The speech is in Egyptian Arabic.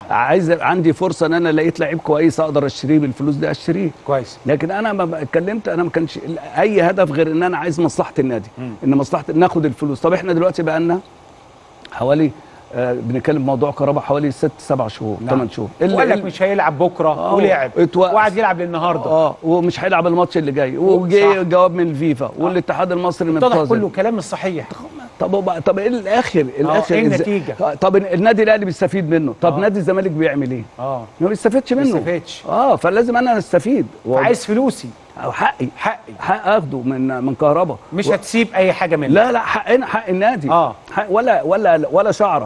عايز عندي فرصه ان انا لقيت لعيب كويس اقدر اشتريه بالفلوس دي اشتريه كويس لكن انا ما اتكلمت انا ما كانش اي هدف غير ان انا عايز مصلحه النادي ان مصلحه ناخد الفلوس طب احنا دلوقتي بقى لنا حوالي آه بنتكلم موضوع كهرباء حوالي ست سبع شهور نعم. ثمان شهور اللي- وقال لك اللي- مش هيلعب بكره آه، ولعب اتوقف. وقعد يلعب للنهارده اه ومش هيلعب الماتش اللي جاي صح. وجه جواب من الفيفا والاتحاد المصري اتضح منتظر كله كلام مش صحيح طب وبقى- طب ايه الاخر الاخر إيه إزاي- النتيجة؟ آه، طب النادي الاهلي بيستفيد منه طب آه. نادي الزمالك بيعمل ايه اه ما بيستفدش منه بيستفادش. اه فلازم انا استفيد و- عايز فلوسي أو حقي حقي حق اخده من من كهرباء مش و- هتسيب اي حاجه منه لا لا حقنا حق النادي آه. حق ولا ولا ولا شعره